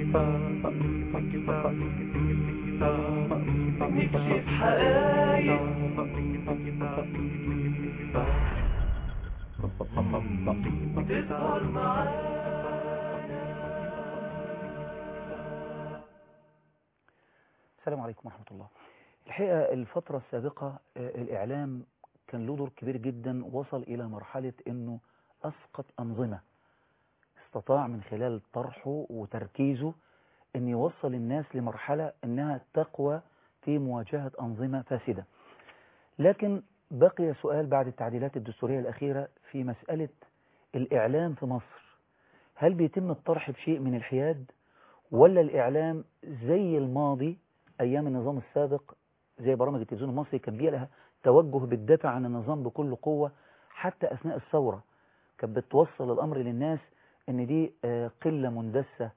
نكشف حقايق تظهر معانا السلام عليكم ورحمة الله الحقيقة الفترة السابقة آه، الإعلام كان له دور كبير جدا وصل إلى مرحلة أنه أسقط أنظمة استطاع من خلال طرحه وتركيزه أن يوصل الناس لمرحلة أنها تقوى في مواجهة أنظمة فاسدة لكن بقي سؤال بعد التعديلات الدستورية الأخيرة في مسألة الإعلام في مصر هل بيتم الطرح بشيء من الحياد ولا الإعلام زي الماضي أيام النظام السابق زي برامج التلفزيون المصري كان بيها لها توجه بالدفع عن النظام بكل قوة حتى أثناء الثورة كانت بتوصل الأمر للناس إن دي آه، قلة مندسة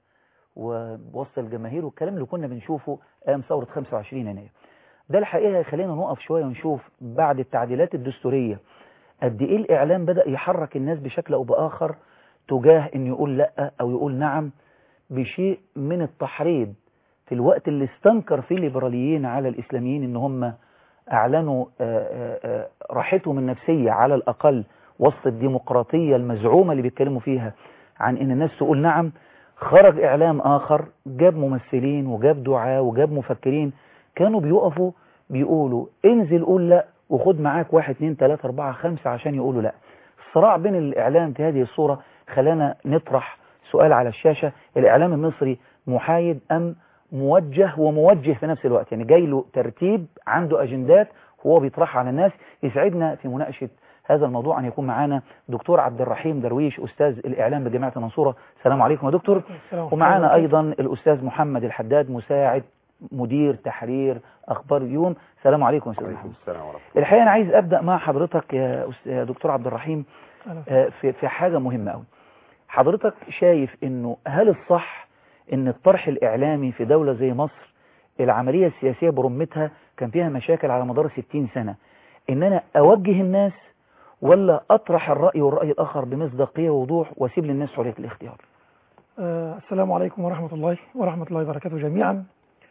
ووسط الجماهير والكلام اللي كنا بنشوفه أيام ثورة 25 يناير ده الحقيقة يخلينا نقف شوية ونشوف بعد التعديلات الدستورية قد إيه الإعلام بدأ يحرك الناس بشكل أو بآخر تجاه إن يقول لأ أو يقول نعم بشيء من التحريض في الوقت اللي استنكر فيه الليبراليين على الإسلاميين إن هم أعلنوا آه، آه، آه، راحتهم النفسية على الأقل وسط الديمقراطية المزعومة اللي بيتكلموا فيها عن إن الناس تقول نعم خرج إعلام آخر جاب ممثلين وجاب دعاة وجاب مفكرين كانوا بيقفوا بيقولوا انزل قول لا وخد معاك واحد اتنين تلاتة أربعة خمسة عشان يقولوا لا الصراع بين الإعلام في هذه الصورة خلانا نطرح سؤال على الشاشة الإعلام المصري محايد أم موجه وموجه في نفس الوقت يعني جاي له ترتيب عنده أجندات وهو بيطرحها على الناس يسعدنا في مناقشة هذا الموضوع أن يكون معنا دكتور عبد الرحيم درويش أستاذ الإعلام بجامعة المنصورة السلام عليكم يا دكتور ومعانا أيضا الأستاذ محمد الحداد مساعد مدير تحرير أخبار اليوم السلام عليكم يا أستاذ محمد السلام ورحمة الحقيقة أنا عايز أبدأ مع حضرتك يا أس- يا دكتور عبد الرحيم آه، في في حاجة مهمة قوي حضرتك شايف إنه هل الصح إن الطرح الإعلامي في دولة زي مصر العملية السياسية برمتها كان فيها مشاكل على مدار 60 سنة إن أنا أوجه الناس ولا أطرح الرأي والرأي الآخر بمصداقية ووضوح وأسيب للناس حرية الاختيار آه، السلام عليكم ورحمة الله ورحمة الله وبركاته جميعا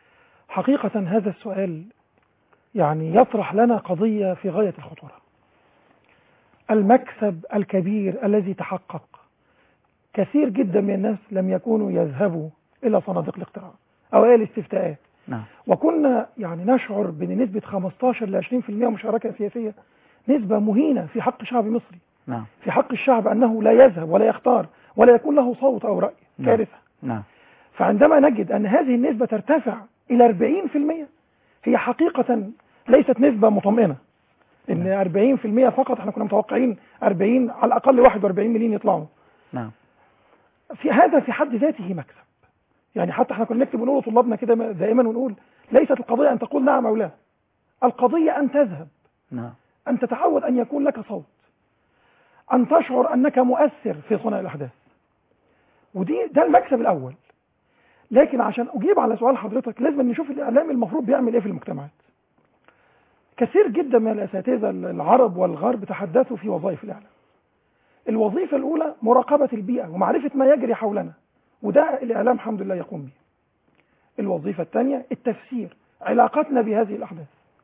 حقيقة هذا السؤال يعني يطرح لنا قضية في غاية الخطورة المكسب الكبير الذي تحقق كثير جدا من الناس لم يكونوا يذهبوا إلى صناديق الاقتراع أو إلى الاستفتاءات نعم وكنا يعني نشعر بأن نسبة 15 ل 20% مشاركة سياسية نسبة مهينة في حق شعب مصري نعم في حق الشعب أنه لا يذهب ولا يختار ولا يكون له صوت أو رأي نعم. كارثة نعم فعندما نجد أن هذه النسبة ترتفع إلى 40% هي حقيقة ليست نسبة مطمئنة إن 40% فقط احنا كنا متوقعين 40 على الأقل 41 مليون يطلعوا نعم في هذا في حد ذاته مكسب يعني حتى احنا كنا نكتب ونقول لطلابنا كده دائما ونقول ليست القضية أن تقول نعم أو لا القضية أن تذهب نعم أن تتعود أن يكون لك صوت أن تشعر أنك مؤثر في صنع الأحداث ودي ده المكسب الأول لكن عشان أجيب على سؤال حضرتك لازم نشوف الإعلام المفروض بيعمل إيه في المجتمعات كثير جدا من الأساتذة العرب والغرب تحدثوا في وظائف الإعلام الوظيفة الأولى مراقبة البيئة ومعرفة ما يجري حولنا وده الإعلام الحمد لله يقوم به الوظيفة الثانية التفسير علاقتنا بهذه الأحداث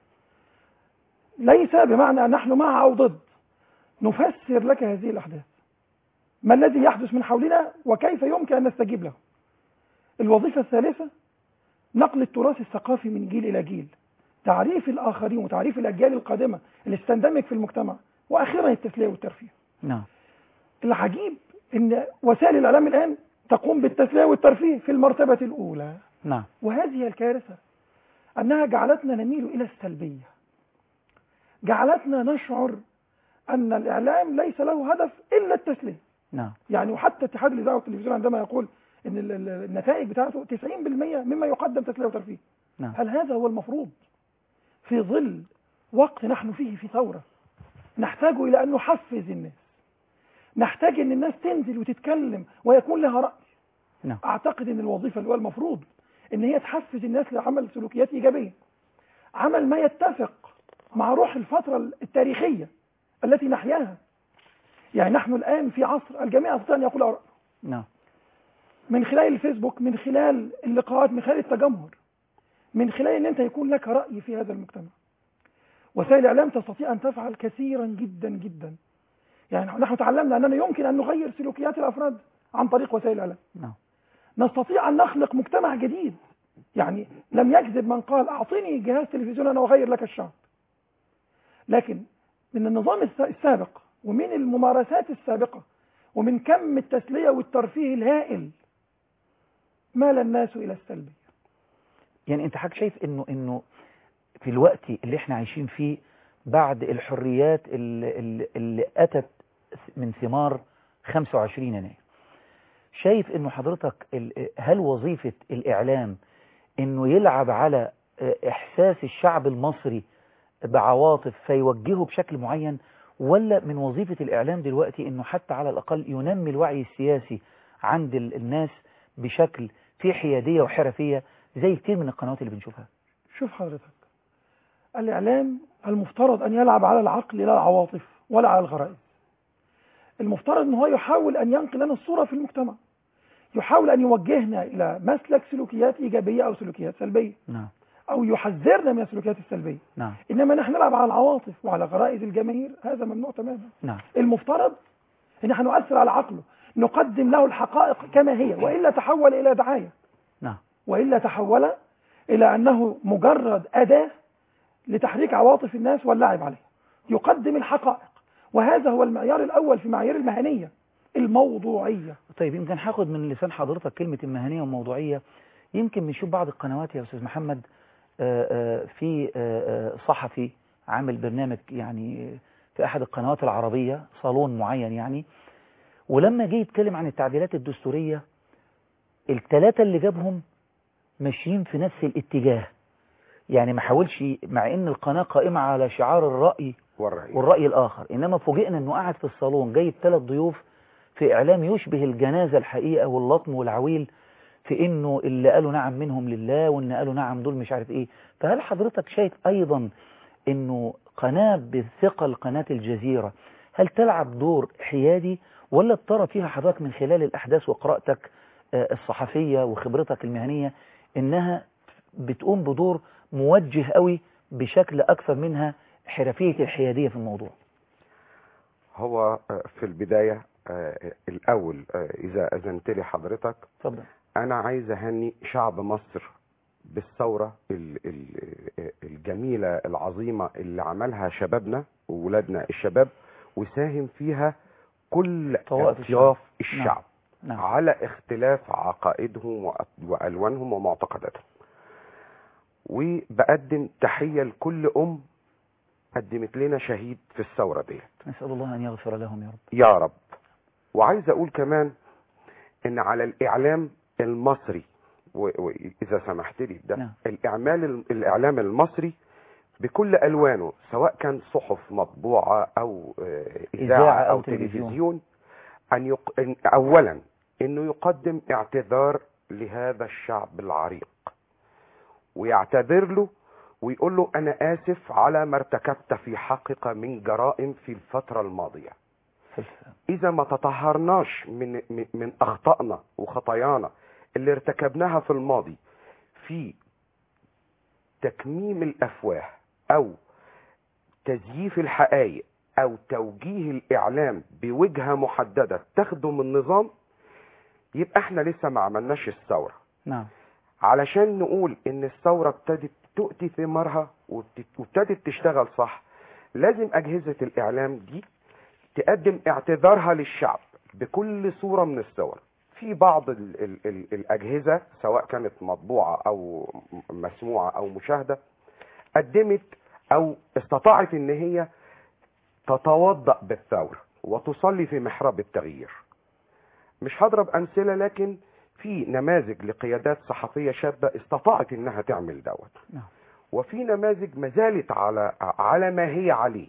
ليس بمعنى أن نحن مع أو ضد نفسر لك هذه الأحداث ما الذي يحدث من حولنا وكيف يمكن أن نستجيب له الوظيفة الثالثة نقل التراث الثقافي من جيل إلى جيل تعريف الآخرين وتعريف الأجيال القادمة اللي تندمج في المجتمع وأخيرا التسلية والترفيه نعم العجيب أن وسائل الإعلام الآن تقوم بالتسلية والترفيه في المرتبة الأولى نعم وهذه هي الكارثة أنها جعلتنا نميل إلى السلبية جعلتنا نشعر أن الإعلام ليس له هدف إلا التسلية نعم يعني وحتى اتحاد الإذاعة والتلفزيون عندما يقول أن ال- ال- النتائج بتاعته 90% مما يقدم تسلية وترفيه نعم هل هذا هو المفروض في ظل وقت نحن فيه في ثورة نحتاج إلى أن نحفز الناس نحتاج أن الناس تنزل وتتكلم ويكون لها رأي نعم أعتقد أن الوظيفة اللي هو المفروض أن هي تحفز الناس لعمل سلوكيات إيجابية عمل ما يتفق مع روح الفترة التاريخية التي نحياها يعني نحن الآن في عصر الجميع يستطيع أن يقول رأيه نعم من خلال الفيسبوك من خلال اللقاءات من خلال التجمهر من خلال ان انت يكون لك رأي في هذا المجتمع وسائل الاعلام تستطيع ان تفعل كثيرا جدا جدا يعني نحن تعلمنا اننا يمكن ان نغير سلوكيات الافراد عن طريق وسائل الاعلام نعم نستطيع ان نخلق مجتمع جديد يعني لم يكذب من قال اعطني جهاز تلفزيون انا اغير لك الشعب لكن من النظام الس- السابق ومن الممارسات السابقة ومن كم التسلية والترفيه الهائل مال الناس إلى السلبية يعني انت حضرتك شايف انه انه في الوقت اللي احنا عايشين فيه بعد الحريات اللي, اللي, اللي اتت من ثمار 25 يناير شايف انه حضرتك ال- هل وظيفة الاعلام انه يلعب على اه، احساس الشعب المصري بعواطف فيوجهه بشكل معين ولا من وظيفة الاعلام دلوقتي انه حتى على الاقل ينمي الوعي السياسي عند ال- الناس بشكل فيه حيادية وحرفية زي كتير من القنوات اللي بنشوفها شوف حضرتك الإعلام المفترض أن يلعب على العقل لا العواطف ولا على الغرائز المفترض أن هو يحاول أن ينقل لنا الصورة في المجتمع يحاول أن يوجهنا إلى مسلك سلوكيات إيجابية أو سلوكيات سلبية نعم أو يحذرنا من السلوكيات السلبية نعم إنما نحن نلعب على العواطف وعلى غرائز الجماهير هذا ممنوع تماما نعم المفترض ان احنا نؤثر على عقله نقدم له الحقائق كما هي والا تحول الى دعايه نعم والا تحول الى انه مجرد اداه لتحريك عواطف الناس واللعب عليها يقدم الحقائق وهذا هو المعيار الاول في معايير المهنيه الموضوعيه طيب يمكن هاخد من لسان حضرتك كلمة المهنية والموضوعية يمكن بنشوف بعض القنوات يا أستاذ محمد آه، آه، في آه، آه، صحفي عامل برنامج يعني في أحد القنوات العربية صالون معين يعني ولما جه يتكلم عن التعديلات الدستورية الثلاثة اللي جابهم ماشيين في نفس الاتجاه يعني ما حاولش مع ان القناة قائمة على شعار الرأي والرأي والرأي الآخر إنما فوجئنا أنه قاعد في الصالون جايب ثلاث ضيوف في إعلام يشبه الجنازة الحقيقة واللطم والعويل في إنه اللي قالوا نعم منهم لله وإن قالوا نعم دول مش عارف إيه فهل حضرتك شايف أيضا إنه قناة بثقل قناة الجزيرة هل تلعب دور حيادي ولا ترى فيها حضرتك من خلال الأحداث وقراءتك آه، الصحفية وخبرتك المهنية إنها بتقوم بدور موجه قوي بشكل أكثر منها حرفية الحيادية في الموضوع هو آه، في البداية آه، الأول آه، إذا أذنت لي حضرتك اتفضل أنا عايز أهني شعب مصر بالثورة ال- ال- الجميلة العظيمة اللي عملها شبابنا وولادنا الشباب وساهم فيها كل طوائف أطياف الشعب. الشعب نعم على اختلاف عقائدهم وأ- وألوانهم ومعتقداتهم وبقدم تحية لكل أم قدمت لنا شهيد في الثورة ديت نسأل الله أن يغفر لهم يا رب يا رب وعايز اقول كمان ان على الاعلام المصري و- واذا سمحت لي ده نعم. الاعمال الاعلام المصري بكل الوانه سواء كان صحف مطبوعه او آه، إذاعة اذاعه أو او تلفزيون. تلفزيون ان يق... إن اولا انه يقدم اعتذار لهذا الشعب العريق ويعتذر له ويقول له انا اسف على ما ارتكبت في حقك من جرائم في الفتره الماضيه اذا ما تطهرناش من من- من اخطائنا وخطايانا اللي ارتكبناها في الماضي في تكميم الافواه او تزييف الحقائق او توجيه الاعلام بوجهه محدده تخدم النظام يبقى احنا لسه ما عملناش الثوره نعم علشان نقول ان الثوره ابتدت تؤتي ثمارها وابت- وابتدت تشتغل صح لازم اجهزه الاعلام دي تقدم اعتذارها للشعب بكل صوره من الصور في بعض ال ال ال الاجهزه سواء كانت مطبوعه او م- مسموعه او مشاهده قدمت او استطاعت ان هي تتوضا بالثوره وتصلي في محراب التغيير مش هضرب امثله لكن في نماذج لقيادات صحفيه شابه استطاعت انها تعمل دوت نعم وفي نماذج ما زالت على على ما هي عليه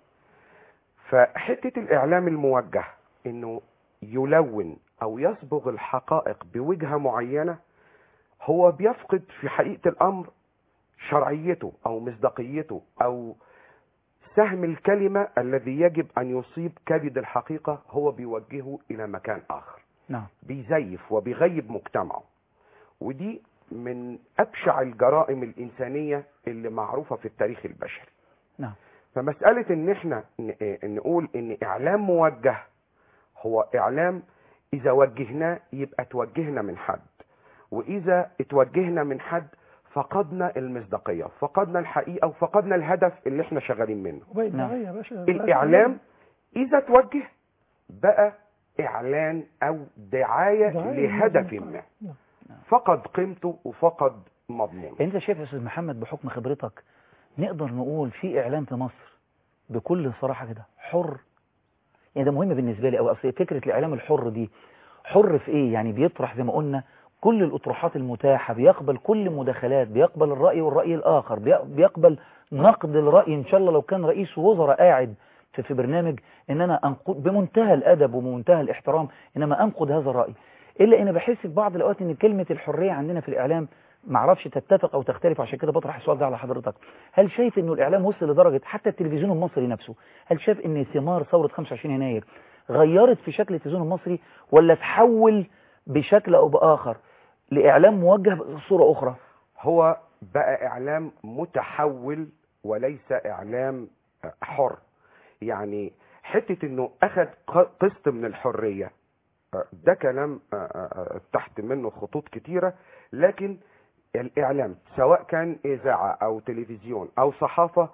فحته الاعلام الموجه انه يلون او يصبغ الحقائق بوجهه معينه هو بيفقد في حقيقه الامر شرعيته او مصداقيته او سهم الكلمه الذي يجب ان يصيب كبد الحقيقه هو بيوجهه الى مكان اخر نعم بيزيف وبيغيب مجتمعه ودي من أبشع الجرائم الإنسانية اللي معروفة في التاريخ البشري نعم فمسألة إن إحنا ن- آه، نقول إن إعلام موجه هو إعلام إذا وجهناه يبقى توجهنا من حد وإذا اتوجهنا من حد فقدنا المصداقية فقدنا الحقيقة وفقدنا الهدف اللي إحنا شغالين منه وبقت نعم. دعاية يا باشا الإعلام إذا توجه بقى إعلان أو دعاية دعاية لهدف للمجتمع. ما نعم. فقد قيمته وفقد مضمونه انت شايف يا استاذ محمد بحكم خبرتك نقدر نقول في اعلام في مصر بكل صراحه كده حر يعني ده مهم بالنسبه لي او اصل فكره الاعلام الحر دي حر في ايه يعني بيطرح زي ما قلنا كل الاطروحات المتاحه بيقبل كل المداخلات بيقبل الراي والراي الاخر بي- بيقبل نقد الراي ان شاء الله لو كان رئيس وزراء قاعد في, في برنامج ان انا انقد بمنتهى الادب وبمنتهى الاحترام انما انقد هذا الراي الا ان بحس في بعض الاوقات ان كلمه الحريه عندنا في الاعلام معرفش تتفق او تختلف عشان كده بطرح السؤال ده على حضرتك هل شايف انه الاعلام وصل لدرجه حتى التلفزيون المصري نفسه هل شايف ان ثمار ثوره 25 يناير غيرت في شكل التلفزيون المصري ولا تحول بشكل او باخر لاعلام موجه بصوره اخرى هو بقى إعلام متحول وليس إعلام حر يعني حتة إنه أخذ ق- قسط من الحرية ده كلام تحت منه خطوط كتيرة لكن الإعلام سواء كان إذاعة أو تلفزيون أو صحافة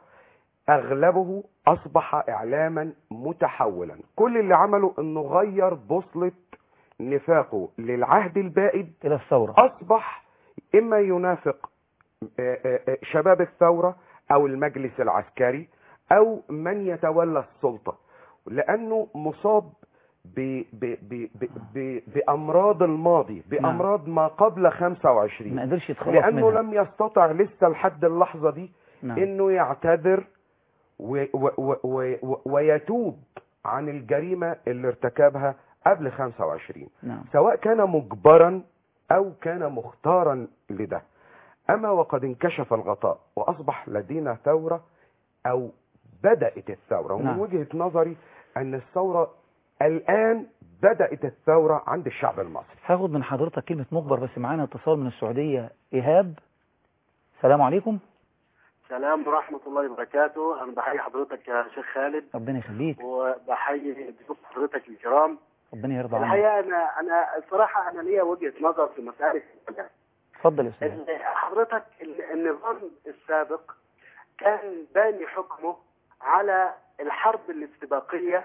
أغلبه أصبح إعلاما متحولا كل اللي عمله إنه غير بوصلة نفاقه للعهد البائد الى الثوره أصبح إما ينافق آه، آه، آه، شباب الثورة أو المجلس العسكري أو من يتولى السلطة لأنه مصاب ب ب ب ب ب بأمراض الماضي بأمراض ما قبل ما 25 قدرش يتخلص لأنه منها لم يستطع لسه لحد اللحظة دي نعم. إنه يعتذر و و و و و ويتوب عن الجريمة اللي ارتكبها قبل 25 نعم سواء كان مجبرا أو كان مختارا لده أما وقد انكشف الغطاء وأصبح لدينا ثورة أو بدأت الثورة ومن نعم. وجهة نظري أن الثورة الآن بدأت الثورة عند الشعب المصري هاخد من حضرتك كلمه مجبر بس معانا اتصال من السعوديه ايهاب السلام عليكم السلام ورحمة الله وبركاته أنا بحيي حضرتك يا شيخ خالد ربنا يخليك وبحيي ضيوف حضرتك الكرام ربنا يرضى عنك الحقيقة أنا أنا الصراحة أنا ليا وجهة نظر في مسألة الإعلام. اتفضل يا استاذ ال- حضرتك ال- النظام السابق كان باني حكمه على الحرب الاستباقية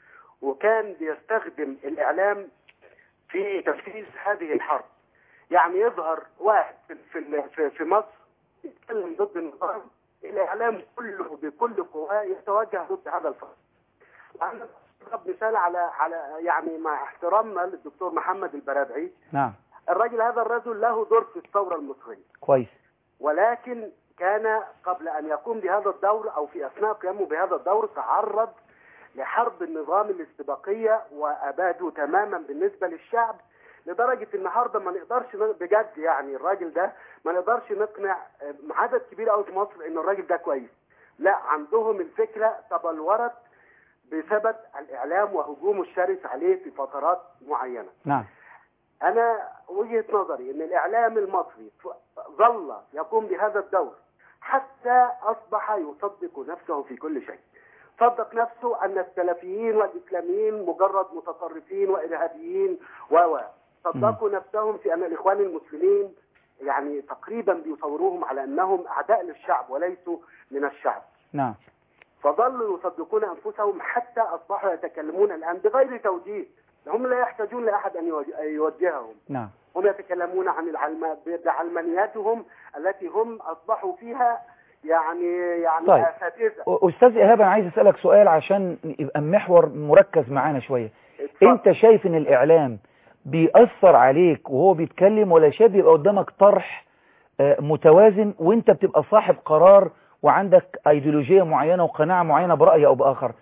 وكان بيستخدم الإعلام في تنفيذ هذه الحرب يعني يظهر واحد في في في, في مصر يتكلم ضد النظام الإعلام كله بكل قواه يتوجه ضد هذا الفرد أنا أضرب مثال على على يعني مع احترامنا للدكتور محمد البرابعي نعم الرجل هذا الرجل له دور في الثورة المصرية كويس ولكن كان قبل أن يقوم بهذا الدور أو في أثناء قيامه بهذا الدور تعرض لحرب النظام الاستباقية وأباده تماما بالنسبة للشعب لدرجة النهاردة ما نقدرش ن- بجد يعني الراجل ده ما نقدرش نقنع آه، عدد كبير قوي في مصر إن الراجل ده كويس لا عندهم الفكرة تبلورت بسبب الإعلام وهجومه الشرس عليه في فترات معينة نعم أنا وجهة نظري أن الإعلام المصري ف- ظل يقوم بهذا الدور حتى أصبح يصدق نفسه في كل شيء صدق نفسه أن السلفيين والإسلاميين مجرد متطرفين وإرهابيين و و صدقوا نفسهم في أن الإخوان المسلمين يعني تقريبا بيصوروهم على أنهم أعداء للشعب وليسوا من الشعب نعم فظلوا يصدقون انفسهم حتى اصبحوا يتكلمون الان بغير توجيه هم لا يحتاجون لاحد ان يوجه- يوجههم نعم هم يتكلمون عن العلم بعلمانياتهم التي هم اصبحوا فيها يعني يعني طيب. اساتذه استاذ ايهاب انا عايز اسالك سؤال عشان يبقى المحور مركز معانا شويه اتفضل. انت شايف ان الاعلام بيأثر عليك وهو بيتكلم ولا شايف يبقى قدامك طرح آه، متوازن وانت بتبقى صاحب قرار وعندك ايديولوجية معينة وقناعة معينة برأي او باخر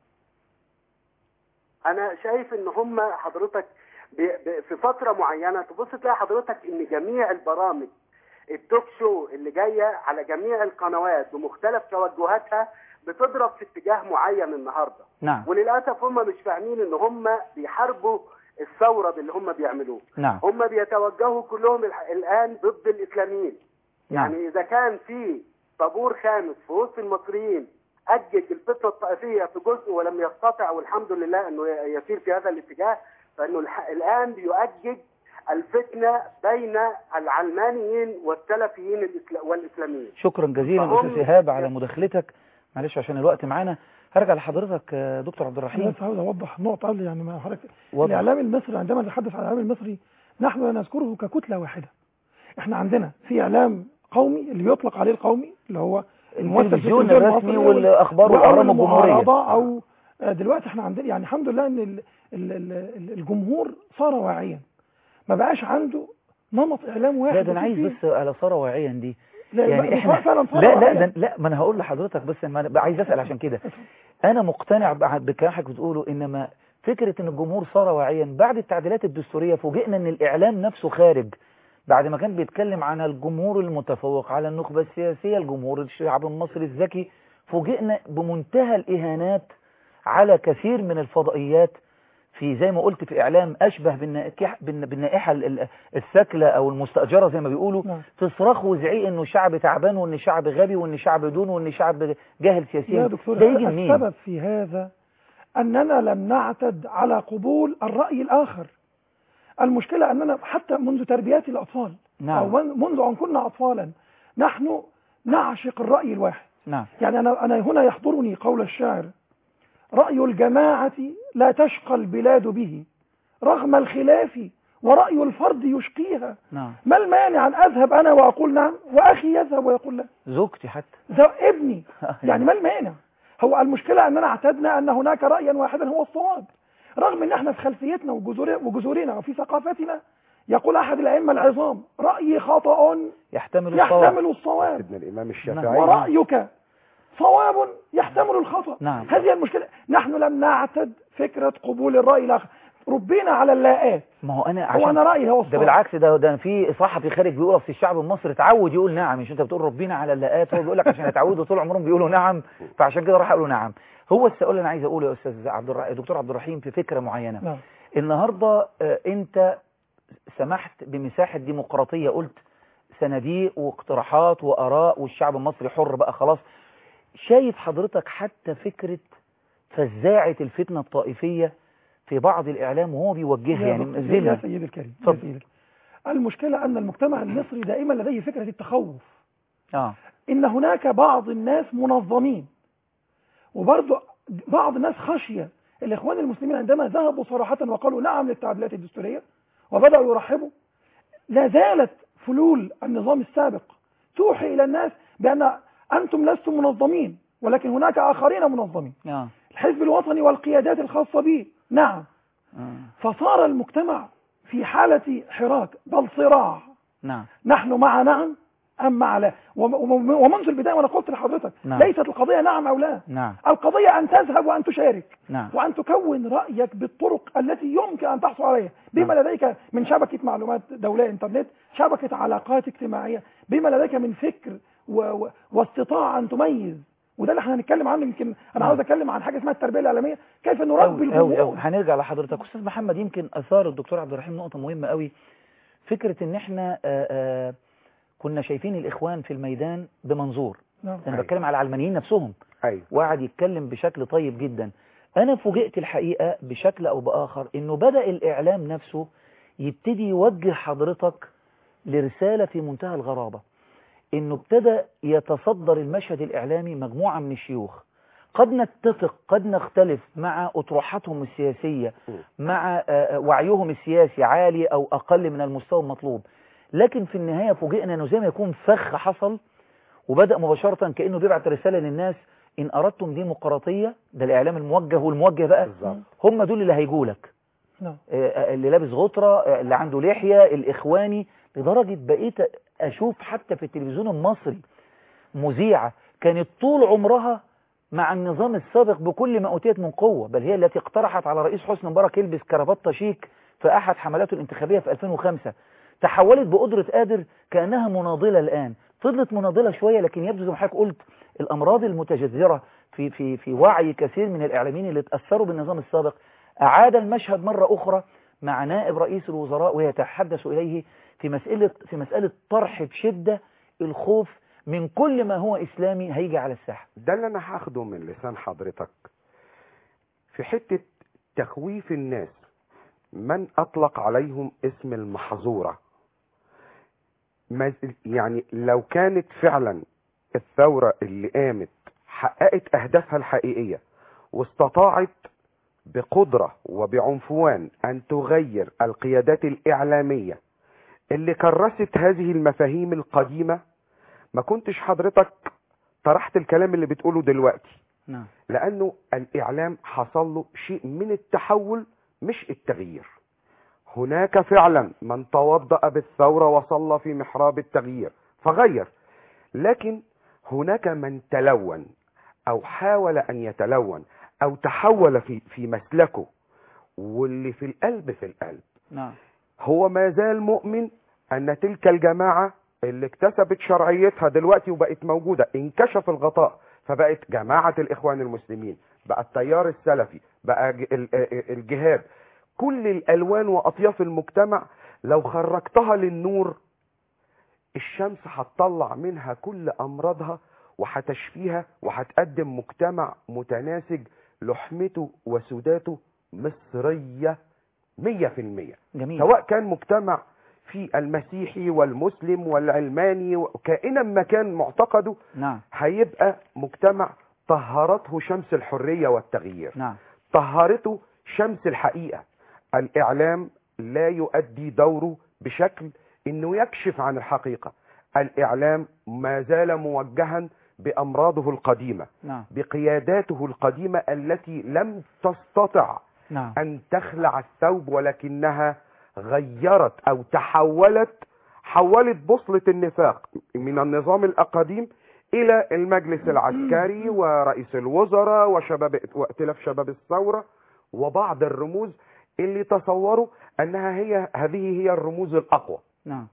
انا شايف ان هم حضرتك ب- ب- في فتره معينه تبص تلاقي حضرتك ان جميع البرامج التوك شو اللي جايه على جميع القنوات بمختلف توجهاتها بتضرب في اتجاه معين النهارده نعم وللاسف هم مش فاهمين ان هم بيحاربوا الثوره باللي هم بيعملوه نعم هم بيتوجهوا كلهم الح- الان ضد الاسلاميين نعم يعني اذا كان في طابور خامس في وسط المصريين اجج الفتره الطائفيه في جزء ولم يستطع والحمد لله انه ي- يسير في هذا الاتجاه فانه الح- الان يؤجج الفتنه بين العلمانيين والسلفيين الإسلا- والاسلاميين شكرا جزيلا فهم- استاذ ايهاب على مداخلتك معلش عشان الوقت معانا هرجع لحضرتك آه، دكتور عبد انا الرحيم بس عاوز اوضح نقطه قبل يعني ما حضرتك وضح. الاعلام المصري عندما نتحدث عن الاعلام المصري نحن لا نذكره ككتله واحده احنا عندنا في اعلام قومي اللي بيطلق عليه القومي اللي هو المؤسس التلفزيون التلفزيون الرسمي المصري والاخبار أو والاهرام الجمهوريه المعارضة او آه، دلوقتي احنا عندنا يعني الحمد لله ان ال- ال- ال- الجمهور صار واعيا ما بقاش عنده نمط اعلام واحد لا ده انا عايز فيه. بس على ساره واعيا دي لا يعني لا، احنا فعلا صار لا لا واعياً. ده لا ما انا هقول لحضرتك بس ما انا عايز اسال عشان كده انا مقتنع بع- بكلام حضرتك بتقوله انما فكره ان الجمهور صار واعيا بعد التعديلات الدستوريه فوجئنا ان الاعلام نفسه خارج بعد ما كان بيتكلم عن الجمهور المتفوق على النخبه السياسيه الجمهور الشعب المصري الذكي فوجئنا بمنتهى الاهانات على كثير من الفضائيات في زي ما قلت في اعلام اشبه بالنائحه بالنائحه ال- ال- الساكله او المستاجره زي ما بيقولوا نعم. في صراخ وزعيق انه شعب تعبان وان شعب غبي وان شعب دون وان شعب جاهل سياسيا يا دكتور ده يجي منين السبب في هذا أننا لم نعتد على قبول الرأي الآخر المشكلة أننا حتى منذ تربيات الأطفال نعم. أو من- منذ أن كنا أطفالا نحن نعشق الرأي الواحد نعم يعني أنا, أنا هنا يحضرني قول الشاعر رأي الجماعة لا تشقى البلاد به رغم الخلاف ورأي الفرد يشقيها نعم ما المانع أن أذهب أنا وأقول نعم وأخي يذهب ويقول لا زوجتي حتى ده ابني يعني ما المانع هو المشكلة أننا اعتدنا أن هناك رأيا واحدا هو الصواب رغم أن احنا في خلفيتنا وجذور- وجذورنا وفي ثقافتنا يقول أحد الأئمة العظام رأيي خطأ يحتمل الصواب يحتمل الصواب سيدنا الامام نعم. الشافعي ورأيك صواب يحتمل الخطأ نعم. هذه المشكلة نحن لم نعتد فكرة قبول الرأي الآخر ربينا على اللاءات ما هو انا هو عشان أنا رأيي هو ده الصواب بالعكس ده ده في صحفي خارج بيقول اصل الشعب المصري اتعود يقول نعم مش انت بتقول ربنا على اللاءات هو بيقول لك عشان اتعودوا طول عمرهم بيقولوا نعم فعشان كده راح يقولوا نعم هو السؤال اللي انا عايز اقوله يا استاذ عبد الرحيم دكتور عبد الرحيم في فكره معينه نعم النهارده آه، انت سمحت بمساحه ديمقراطيه قلت صناديق واقتراحات واراء والشعب المصري حر بقى خلاص شايف حضرتك حتى فكره فزاعه الفتنه الطائفيه في بعض الاعلام وهو بيوجهها يعني دكتور- يا منزلها سيدي الكريم يا اتفضل. سيدي الكريم. المشكلة أن المجتمع المصري دائما لديه فكرة التخوف اه إن هناك بعض الناس منظمين وبرضه بعض الناس خشية الإخوان المسلمين عندما ذهبوا صراحة وقالوا نعم للتعديلات الدستورية وبدأوا يرحبوا لا زالت فلول النظام السابق توحي إلى الناس بأن أنتم لستم منظمين ولكن هناك آخرين منظمين اه الحزب الوطني والقيادات الخاصة به نعم آه. فصار المجتمع في حالة حراك بل صراع نعم نحن مع نعم أم مع لا وم- وم- ومنذ البداية وأنا قلت لحضرتك نعم. ليست القضية نعم أو لا نعم القضية أن تذهب وأن تشارك نعم وأن تكون رأيك بالطرق التي يمكن أن تحصل عليها بما لديك من شبكة معلومات دولية إنترنت شبكة علاقات اجتماعية بما لديك من فكر و... و... واستطاع أن تميز وده اللي احنا هنتكلم عنه يمكن انا نعم. عاوز اتكلم عن حاجه اسمها التربيه الاعلاميه كيف نربي أوي أوي أوي الجمهور هنرجع لحضرتك أستاذ محمد يمكن أثار الدكتور عبد الرحيم نقطة مهمة قوي فكرة إن إحنا آه، آه، كنا شايفين الإخوان في الميدان بمنظور نعم أنا أيوة. بتكلم على العلمانيين نفسهم ايوه وقعد يتكلم بشكل طيب جدا أنا فوجئت الحقيقة بشكل أو بآخر إنه بدأ الإعلام نفسه يبتدي يوجه حضرتك لرسالة في منتهى الغرابة إنه ابتدى يتصدر المشهد الإعلامي مجموعة من الشيوخ قد نتفق قد نختلف مع أطروحاتهم السياسية مع آه، آه، وعيهم السياسي عالي أو أقل من المستوى المطلوب لكن في النهاية فوجئنا أنه زي ما يكون فخ حصل وبدأ مباشرة كأنه بيبعت رسالة للناس إن أردتم ديمقراطية ده الإعلام الموجه والموجه بقى بالظبط هم دول اللي هيجولك نعم آه، اللي لابس غطرة آه، اللي عنده لحية الإخواني لدرجة بقيت أشوف حتى في التلفزيون المصري مذيعة كانت طول عمرها مع النظام السابق بكل ما أوتيت من قوة بل هي التي اقترحت على رئيس حسني مبارك يلبس كرافته شيك في أحد حملاته الانتخابية في 2005 تحولت بقدرة قادر كأنها مناضلة الآن فضلت مناضلة شوية لكن يبدو زي ما حضرتك قلت الأمراض المتجذرة في في في وعي كثير من الإعلاميين اللي اتأثروا بالنظام السابق أعاد المشهد مرة أخرى مع نائب رئيس الوزراء ويتحدث إليه في مسألة, في مسألة طرح بشدة الخوف من كل ما هو إسلامي هيجي على الساحة ده اللي انا هاخده من لسان حضرتك في حتة تخويف الناس من اطلق عليهم اسم المحظورة ما- يعني لو كانت فعلا الثورة اللي قامت حققت اهدافها الحقيقية واستطاعت بقدرة وبعنفوان ان تغير القيادات الاعلامية اللي كرست هذه المفاهيم القديمة ما كنتش حضرتك طرحت الكلام اللي بتقوله دلوقتي نعم لانه الاعلام حصل له شيء من التحول مش التغيير هناك فعلا من توضأ بالثورة وصلى في محراب التغيير فغير لكن هناك من تلون او حاول ان يتلون او تحول في في مسلكه واللي في القلب في القلب نعم هو ما زال مؤمن ان تلك الجماعة اللي اكتسبت شرعيتها دلوقتي وبقت موجودة انكشف الغطاء فبقت جماعة الاخوان المسلمين بقى التيار السلفي بقى ج- ال- ال- الجهاد كل الالوان واطياف المجتمع لو خرجتها للنور الشمس هتطلع منها كل امراضها وهتشفيها وهتقدم مجتمع متناسج لحمته وسوداته مصرية مية في المية جميل سواء كان مجتمع في المسيحي والمسلم والعلماني كائنا ما كان معتقده نعم هيبقى مجتمع طهرته شمس الحرية والتغيير نعم طهرته شمس الحقيقة الإعلام لا يؤدي دوره بشكل إنه يكشف عن الحقيقة الإعلام ما زال موجها بأمراضه القديمة نعم بقياداته القديمة التي لم تستطع نعم أن تخلع الثوب ولكنها غيرت أو تحولت حولت بوصلة النفاق من النظام الأقديم إلى المجلس العسكري ورئيس الوزراء وشباب وائتلاف شباب الثورة وبعض الرموز اللي تصوروا أنها هي هذه هي الرموز الأقوى نعم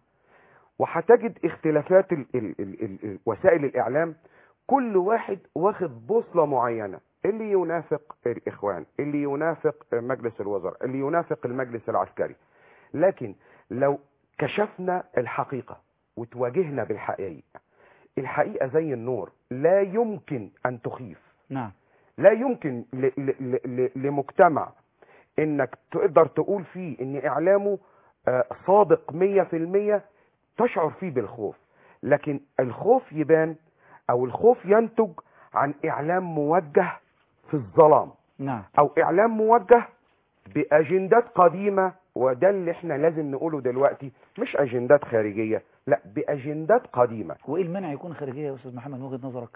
وهتجد اختلافات ال ال ال ال ال وسائل الإعلام كل واحد واخد بوصلة معينة اللي ينافق الإخوان اللي ينافق مجلس الوزراء اللي ينافق المجلس العسكري لكن لو كشفنا الحقيقة وتواجهنا بالحقيقة الحقيقة زي النور لا يمكن أن تخيف نعم لا يمكن ل ل ل ل لمجتمع انك تقدر تقول فيه ان اعلامه آه، صادق مية في المية تشعر فيه بالخوف لكن الخوف يبان او الخوف ينتج عن اعلام موجه في الظلام نعم او اعلام موجه باجندات قديمة وده اللي احنا لازم نقوله دلوقتي مش اجندات خارجية لا باجندات قديمة وايه المنع يكون خارجية يا استاذ محمد من وجهة نظرك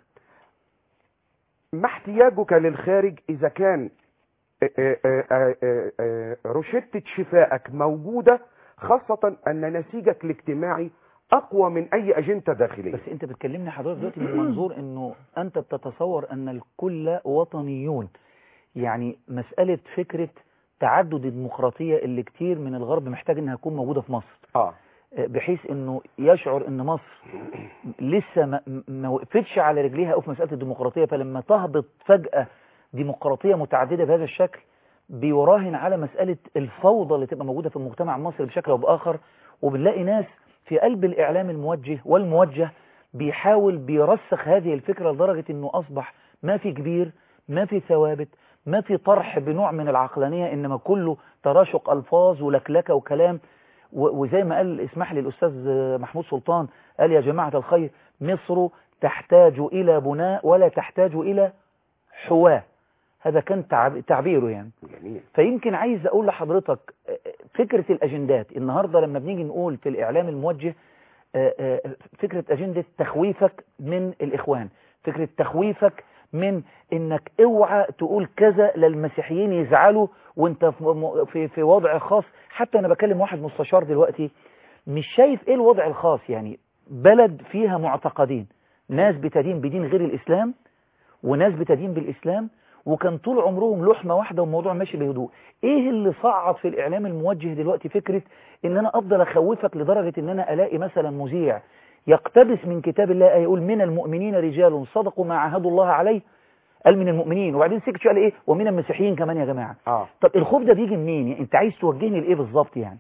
ما احتياجك للخارج اذا كان آه، آه، آه، آه، آه، روشتة شفائك موجودة خاصة ان نسيجك الاجتماعي اقوى من اي اجندة داخلية بس انت بتكلمني حضرتك دلوقتي من منظور انه انت بتتصور ان الكل وطنيون يعني مسألة فكرة تعدد الديمقراطية اللي كتير من الغرب محتاج انها تكون موجودة في مصر اه بحيث انه يشعر ان مصر لسه ما, ما وقفتش على رجليها او في مسألة الديمقراطية فلما تهبط فجأة ديمقراطية متعددة بهذا الشكل بيراهن على مسألة الفوضى اللي تبقى موجودة في المجتمع المصري بشكل او باخر وبنلاقي ناس في قلب الاعلام الموجه والموجه بيحاول بيرسخ هذه الفكرة لدرجة انه اصبح ما في كبير ما في ثوابت ما في طرح بنوع من العقلانية انما كله تراشق الفاظ ولكلكة وكلام و- وزي ما قال اسمح لي الأستاذ محمود سلطان قال يا جماعة الخير مصر تحتاج إلى بناء ولا تحتاج إلى حواة هذا كان تعب- تعبيره يعني جميل فيمكن عايز أقول لحضرتك آه، فكرة الأجندات النهاردة لما بنيجي نقول في الإعلام الموجه آه، آه، فكرة أجندة تخويفك من الإخوان فكرة تخويفك من إنك اوعى تقول كذا للمسيحيين يزعلوا وانت في- م- في في وضع خاص حتى أنا بكلم واحد مستشار دلوقتي مش شايف إيه الوضع الخاص يعني بلد فيها معتقدين ناس بتدين بدين غير الإسلام وناس بتدين بالإسلام وكان طول عمرهم لحمة واحدة والموضوع ماشي بهدوء ايه اللي صعد في الاعلام الموجه دلوقتي فكرة ان انا افضل اخوفك لدرجة ان انا الاقي مثلا مذيع يقتبس من كتاب الله آية يقول من المؤمنين رجال صدقوا ما عاهدوا الله عليه قال من المؤمنين وبعدين سكت شويه قال ايه ومن المسيحيين كمان يا جماعه اه طب الخوف ده بيجي منين يعني انت عايز توجهني لايه بالظبط يعني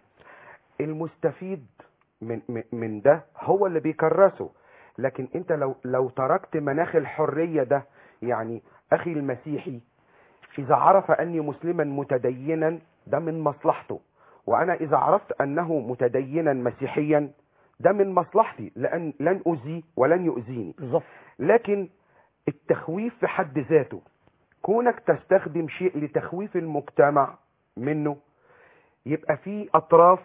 المستفيد من من- من ده هو اللي بيكرسه لكن انت لو لو تركت مناخ الحريه ده يعني اخي المسيحي اذا عرف اني مسلما متدينا ده من مصلحته وانا اذا عرفت انه متدينا مسيحيا ده من مصلحتي لان لن اذيه ولن يؤذيني بالظبط لكن التخويف في حد ذاته كونك تستخدم شيء لتخويف المجتمع منه يبقى في اطراف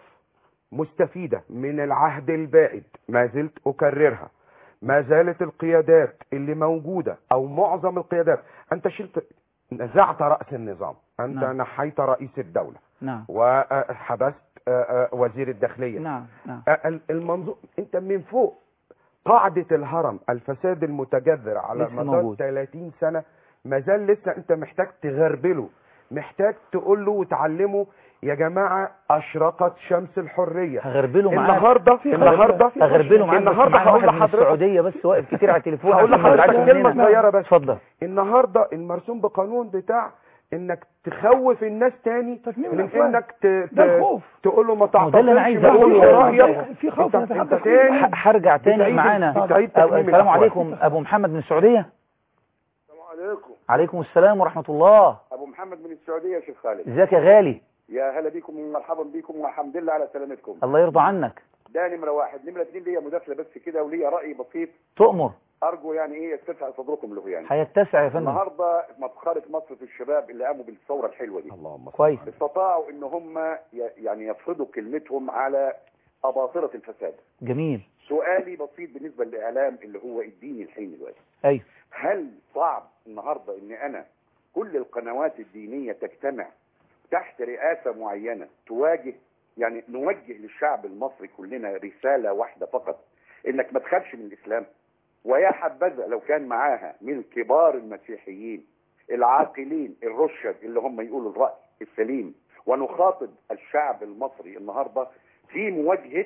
مستفيدة من العهد البائد ما زلت اكررها ما زالت القيادات اللي موجودة او معظم القيادات انت شلت نزعت رأس النظام انت نعم. نحيت رئيس الدولة نعم وحبست آه، آه، وزير الداخلية نعم نعم ال- المنظور انت من فوق قاعدة الهرم الفساد المتجذر على لسه مدار موجود. 30 سنة ما زال لسه انت محتاج تغربله محتاج تقول له وتعلمه يا جماعة اشرقت شمس الحرية هغربله معاك النهاردة في النهاردة خشية. اغربله معاك بس النهاردة معانا هقول واحد من لحضرتك السعوديه بس واقف كتير على التليفون هقول عشان ما لحضرتك يزعلش كلمة مننا. صغيرة بس اتفضل النهاردة المرسوم بقانون بتاع انك تخوف الناس تاني تكميم من الأفواه. انك ت... ده ت... الخوف تقول له ما ما هو ده اللي أنا تعتقدش عايز بقول أقوله. له رأيك في خوف انت, انت نتحدث تاني ح- هرجع تاني بتعيد- معانا بتعيد أو- تكميم السلام الأحوال. عليكم ابو محمد من السعوديه السلام عليكم عليكم السلام ورحمه الله ابو محمد من السعوديه يا شيخ خالد ازيك يا غالي يا هلا بكم ومرحبا بكم والحمد لله على سلامتكم الله يرضى عنك ده نمره واحد نمره اثنين ليا مداخله بس كده وليا راي بسيط تؤمر ارجو يعني ايه يتسع صدركم له يعني هيتسع يا فندم النهارده مفخره مصر في الشباب اللي قاموا بالثوره الحلوه دي اللهم صل كويس استطاعوا ان هم ي- يعني يفرضوا كلمتهم على اباطره الفساد جميل سؤالي بسيط بالنسبه للاعلام اللي هو الديني الحين دلوقتي ايوه هل صعب النهارده ان انا كل القنوات الدينيه تجتمع تحت رئاسه معينه تواجه يعني نوجه للشعب المصري كلنا رساله واحده فقط انك ما تخافش من الاسلام ويا حبذا لو كان معاها من كبار المسيحيين العاقلين الرشد اللي هم يقولوا الراي السليم ونخاطب الشعب المصري النهارده في مواجهه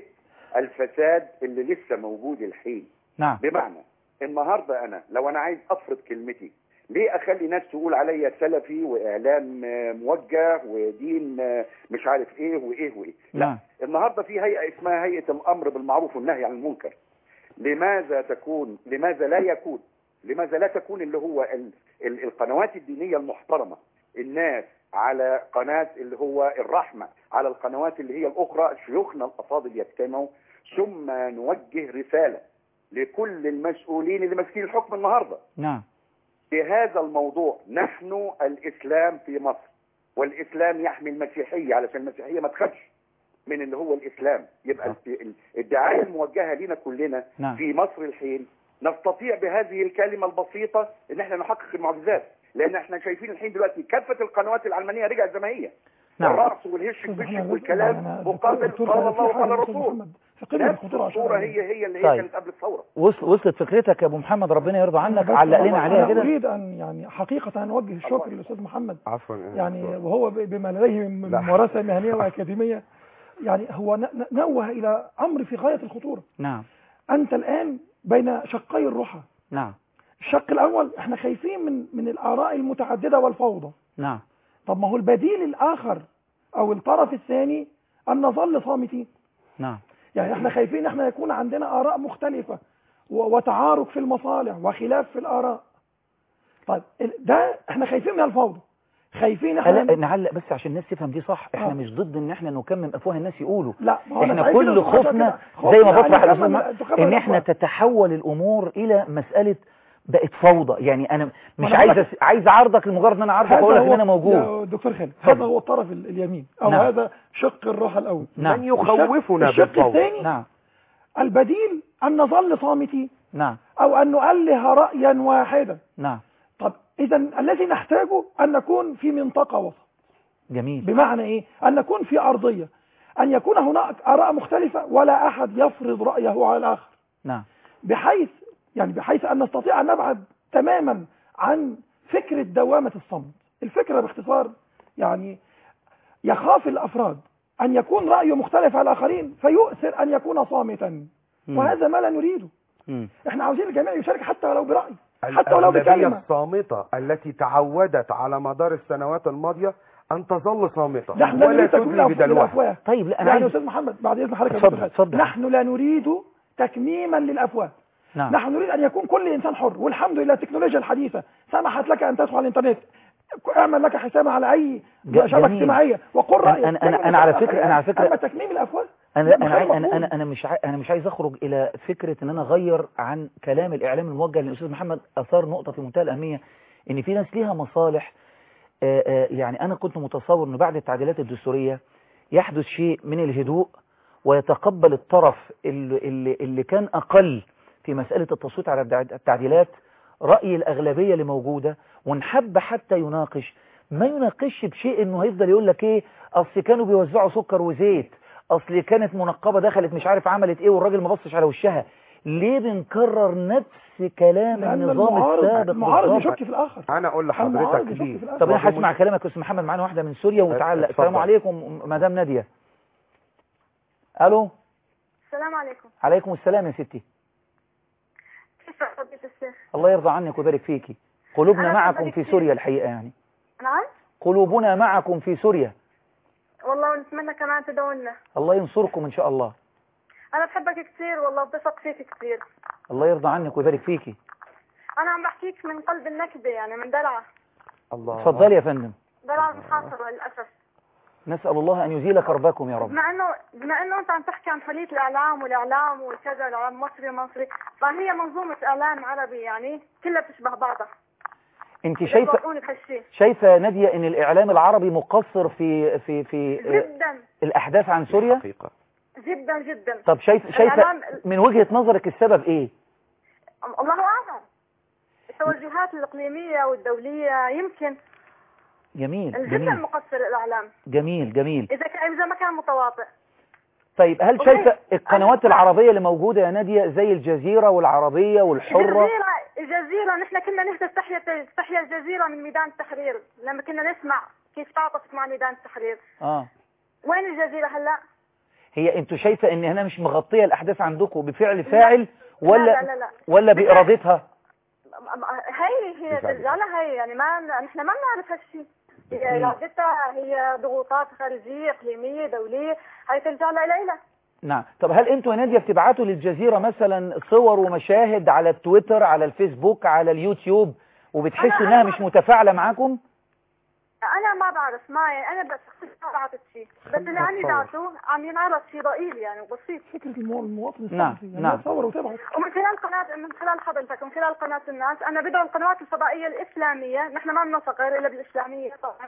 الفساد اللي لسه موجود الحين نعم بمعنى النهارده انا لو انا عايز افرض كلمتي ليه اخلي ناس تقول عليا سلفي واعلام آه، موجه ودين آه، مش عارف ايه وايه وايه لا نعم النهارده في هيئه اسمها هيئه الامر بالمعروف والنهي عن المنكر لماذا تكون لماذا لا يكون لماذا لا تكون اللي هو ال ال القنوات الدينيه المحترمه الناس على قناه اللي هو الرحمه على القنوات اللي هي الاخرى شيوخنا الافاضل يجتمعوا ثم نوجه رساله لكل المسؤولين اللي ماسكين الحكم النهارده نعم بهذا الموضوع نحن الاسلام في مصر والاسلام يحمي المسيحيه علشان المسيحيه ما تخافش من اللي هو الاسلام يبقى نعم. ال- ال- الدعايه الموجهه لنا كلنا نعم. في مصر الحين نستطيع بهذه الكلمه البسيطه ان احنا نحقق المعجزات لان احنا شايفين الحين دلوقتي كافه القنوات الالمانيه رجعت زي ما هي نعم. الرأس والهش أستاذ البشك محمد، والكلام أنا مقابل دكتور قال خالد، في الله حاجة وقال يا أستاذ الرسول محمد، في قمة نفس الخطورة عشان الصوره أعلم. هي هي اللي هي طيب. كانت قبل الثوره وصل وصلت فكرتك يا ابو محمد ربنا يرضى عنك بس علق والله لنا عليها أنا كده أريد أن يعني حقيقة أن أوجه الشكر للأستاذ محمد عفوا يعني وهو ب- بما لديه من لا. ممارسة مهنية وأكاديمية يعني هو ن- ن- نوه إلى أمر في غاية الخطورة نعم أنت الآن بين شقي الرحى نعم الشق الأول احنا خايفين من من الآراء المتعددة والفوضى نعم طب ما هو البديل الآخر أو الطرف الثاني أن نظل صامتين نعم يعني احنا خايفين احنا يكون عندنا آراء مختلفة و- وتعارك في المصالح وخلاف في الآراء طيب ال- ده احنا خايفين من الفوضى خايفين لا احنا نعلق بس عشان الناس تفهم دي صح احنا آه. مش ضد ان احنا نكمم افواه الناس يقولوا لا ما هو أنا احنا سعيد كل جداً عشان خوفنا كده. خوفنا زي ما بطرح أن الاستاذ نكمل- محمد، تكمل ان احنا الأخبار. تتحول الامور الى مساله بقت فوضى يعني انا مش أنا عايز بقولك- أس... عايز اعرضك لمجرد ان انا عارفك هذا واقول لك ان هو- انا موجود يا دكتور خالد اتفضل. هذا هو الطرف ال- اليمين او نعم. هذا شق الروح الاول نعم من يخوفنا الشق بالفوضى الثاني نعم البديل ان نظل صامتين نعم او ان نؤله رايا واحدا نعم طب اذا الذي نحتاجه ان نكون في منطقه وسط جميل بمعنى ايه ان نكون في ارضيه ان يكون هناك اراء مختلفه ولا احد يفرض رايه على الاخر نعم بحيث يعني بحيث ان نستطيع ان نبعد تماما عن فكره دوامه الصمت الفكره باختصار يعني يخاف الافراد ان يكون رايه مختلف عن الاخرين فيؤثر ان يكون صامتا مم. وهذا ما لا نريده مم. احنا عاوزين الجميع يشارك حتى ولو براي حتى ولو الأغلبية بكلمة الصامتة التي تعودت على مدار السنوات الماضية أن تظل صامتة نحن لا ولا نريد تكميم تدلي الأف- بدلوها الافواه طيب لا انا يعني يا عايز استاذ محمد بعد اذن حضرتك يا اتفضل، دكتور خالد. اتفضل. نحن لا نريد تكميما للافواه نعم نحن نريد ان يكون كل انسان حر والحمد لله التكنولوجيا الحديثه سمحت لك ان تدخل على الانترنت اعمل لك حساب على اي ج- شبكه جميل. اجتماعيه وقل أنا- رايك أنا- أنا- لكن أنا على الأخلاق فكرة- أنا على فكرة- اما تكميم الافواه انا ده انا مش عاي- انا مفهوم. انا انا مش عاي- انا مش عايز اخرج الى فكره ان انا اغير عن كلام الاعلام الموجه للاستاذ محمد اثار نقطه في منتهى الاهميه ان في ناس ليها مصالح آه، آه، يعني انا كنت متصور انه بعد التعديلات الدستوريه يحدث شيء من الهدوء ويتقبل الطرف اللي, اللي, اللي كان اقل في مساله التصويت على التع- التعديلات راي الاغلبيه اللي موجوده ونحب حتى يناقش ما يناقش بشيء انه هيفضل يقول لك ايه اصل كانوا بيوزعوا سكر وزيت اصل كانت منقبه دخلت مش عارف عملت ايه والراجل ما بصش على وشها ليه بنكرر نفس كلام لان النظام المعارض السابق المعارض بالظبط؟ يشك في الاخر أنا أقول المعارض لحضرتك يشك ليه في الآخر. طب انا وهو هسمع كلامك يا استاذ محمد معانا واحده من سوريا وتعلق اتفضل. السلام عليكم مدام ناديه الو السلام عليكم عليكم السلام يا ستي كيف فضيلة الشيخ؟ الله يرضى عنك ويبارك فيكي قلوبنا أنا معكم بحبك في كتير. سوريا الحقيقه يعني نعم؟ قلوبنا معكم في سوريا والله ونتمنى كمان تدعونا الله ينصركم ان شاء الله أنا بحبك كثير والله بثق فيك كثير الله يرضى عنك ويبارك فيكي أنا عم بحكيك من قلب النكبة يعني من دلعة الله اتفضلي يا فندم دلعة المحاصرة للأسف نسال الله ان يزيل كربكم يا رب بما إنه بما إنه أنت عم تحكي عن حرية الإعلام والإعلام وكذا الإعلام مصري مصري فهي منظومة إعلام عربي يعني كلها بتشبه بعضها انت شايفه بيوقعوني بهالشيء شايفه يا ناديه ان الاعلام العربي مقصر في في في آه، جدا الاحداث عن سوريا حقيقة جدا جدا طب شايف شايفه الإعلام- من وجهه نظرك السبب ايه الله أعلم التوجهات الإقليمية والدولية يمكن جميل جدا جميل مقصر الإعلام جميل جميل إذا كان إذا ما كان متواطئ طيب هل والله شايفه القنوات أنا- العربيه اللي موجوده يا ناديه زي الجزيره والعربيه والحره الجزيرة الجزيرة نحن كنا نهتف تحية تحية الجزيرة من ميدان التحرير لما كنا نسمع كيف تعاطفت مع ميدان التحرير اه وين الجزيرة هلا؟ هي انتوا شايفه ان هنا مش مغطيه الاحداث عندكم بفعل فاعل ولا لا لا لا, ولا بارادتها لا. هي هي ترجعنا هي يعني ما نحن ما بنعرف هالشيء هي مم. ارادتها هي ضغوطات خارجية إقليمية دولية هي ترجع لها إلينا نعم طب هل انتوا يا ناديه بتبعتوا للجزيره مثلا صور ومشاهد على التويتر على الفيسبوك على اليوتيوب وبتحسوا أنا- انها أنا- مش متفاعله معاكم أنا ما بعرف ما أنا بس ما بعرفت شيء بس اللي عندي ذاته عم ينعرض شيء ضئيل يعني وبسيط فكره المو- المواطن نعم، الصحفي يعني نعم. تصور وتبعت ومن خلال قناة من خلال حضرتك من خلال قناة الناس أنا بدعو القنوات الفضائية الإسلامية نحن ما بنثق غير إلا بالإسلامية طبعا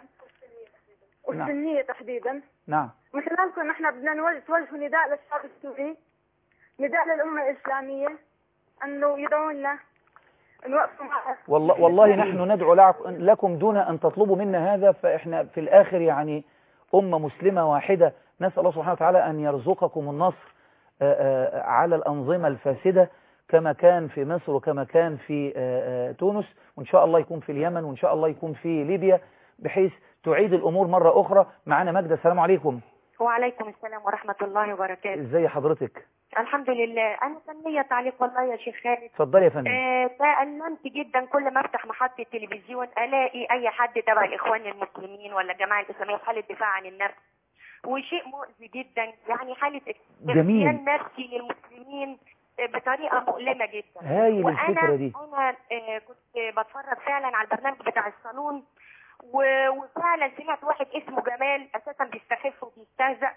والسنية تحديدا نعم من خلالكم نحن بدنا نوجه توجه نداء للشعب السوري نداء للأمة الإسلامية أنه يدعونا نوقف معها والله والله نحن ندعو لعك- لكم دون أن تطلبوا منا هذا فإحنا في الآخر يعني أمة مسلمة واحدة نسأل الله سبحانه وتعالى أن يرزقكم النصر آه، آه، على الأنظمة الفاسدة كما كان في مصر وكما كان في آه، آه، تونس وإن شاء الله يكون في اليمن وإن شاء الله يكون في ليبيا بحيث تعيد الأمور مرة أخرى معنا مجد السلام عليكم وعليكم السلام ورحمة الله وبركاته إزاي حضرتك الحمد لله أنا كان ليا تعليق والله يا شيخ خالد اتفضلي يا فندم آه، تألمت جدا كل ما افتح محطة تلفزيون الاقي اي حد تبع الاخوان المسلمين ولا الجماعة الاسلامية في حالة دفاع عن النفس وشيء مؤذي جدا يعني حالة جميل. اغتيال نفسي للمسلمين آه، بطريقة مؤلمة جدا هايل وانا الفكرة دي انا آه، كنت بتفرج فعلا على البرنامج بتاع الصالون و- وفعلا سمعت واحد اسمه جمال اساسا بيستخف وبيستهزأ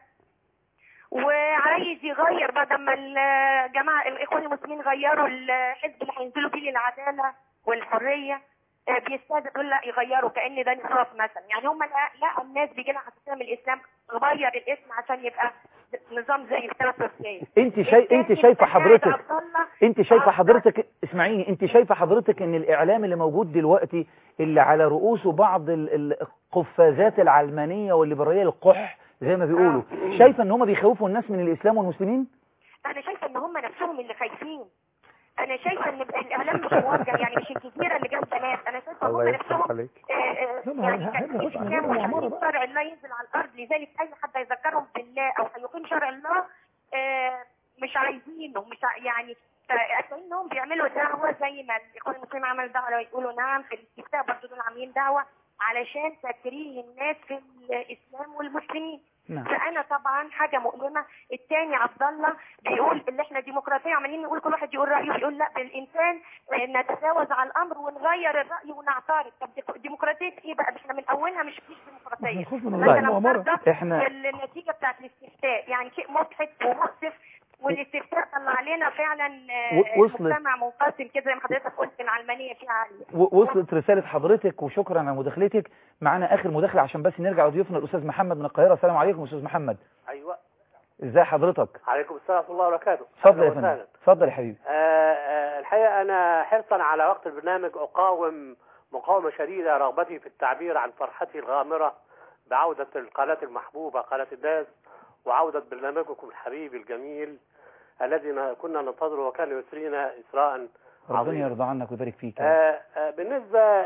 وعايز يغير بعد ما الجماعه الاخوان المسلمين غيروا الحزب اللي هينزلوا فيه للعداله والحريه آه، بيستهزئ يقول لا يغيروا كان ده نصاف مثلا يعني هم لقى لقى الناس بيجي لها حساسيه من الاسلام غير الاسم عشان يبقى نظام زي بتاع تركيا انت شاي... انت شايفه حضرتك انت شايفه حضرتك اسمعيني انت شايفه حضرتك ان الاعلام اللي موجود دلوقتي اللي على رؤوسه بعض ال- ال- القفازات العلمانيه والليبراليه القح زي ما بيقولوا شايفه ان هم بيخوفوا الناس من الاسلام والمسلمين انا شايفه ان هم نفسهم اللي خايفين انا شايفه ان الاعلام مش موجه يعني مش الجزيره اللي جنب ناس انا شايفه هم الله يفتح نفسهم عليك آه، آه، لا، ما يعني هي- هيبقى يخش على الإسلام غير المعمرة وتحقيق بقى. شرع الله ينزل على الارض لذلك اي حد يذكرهم بالله او هيقيم شرع الله آه، مش عايزينه مش ع- يعني فكأنهم بيعملوا دعوة زي ما الإخوان المسلمين عملوا دعوة يقولوا نعم في الاستفتاء برضه دول عاملين دعوة علشان تكريه الناس في الإسلام والمسلمين نعم فانا طبعا حاجه مؤلمه الثاني عبد الله بيقول اللي احنا ديمقراطيه عمالين نقول كل واحد يقول رايه يقول لا بالانسان آه، نتجاوز على الامر ونغير الراي ونعترض طب دي- ديمقراطيه ايه بقى احنا من اولها مش فيش ديمقراطيه الخوف من طيب. الله مثلا المؤامرة فرضا احنا النتيجه بتاعت الاستفتاء يعني شيء مضحك ومؤسف والاستفتاء طلع لنا فعلا آه، و- وصلت. مجتمع منقسم كده زي ما حضرتك قلت العلمانيه فيها عاليه و- وصلت رسالة حضرتك وشكرا على مداخلتك معانا آخر مداخلة عشان بس نرجع لضيوفنا الأستاذ محمد من القاهرة السلام عليكم أستاذ محمد ايوه ازي حضرتك عليكم السلام ورحمه الله وبركاته اتفضل يا أهلا فندم وسهلا. اتفضل يا حبيبي آه، آه، الحقيقه انا حرصا على وقت البرنامج اقاوم مقاومه شديده رغبتي في التعبير عن فرحتي الغامره بعوده القناه المحبوبه قناه الناس وعوده برنامجكم الحبيب الجميل الذي ن- كنا ننتظره وكان يسرينا اسراء ربنا عظيما يرضى عنك ويبارك فيك يا رب. آه، آه، بالنسبة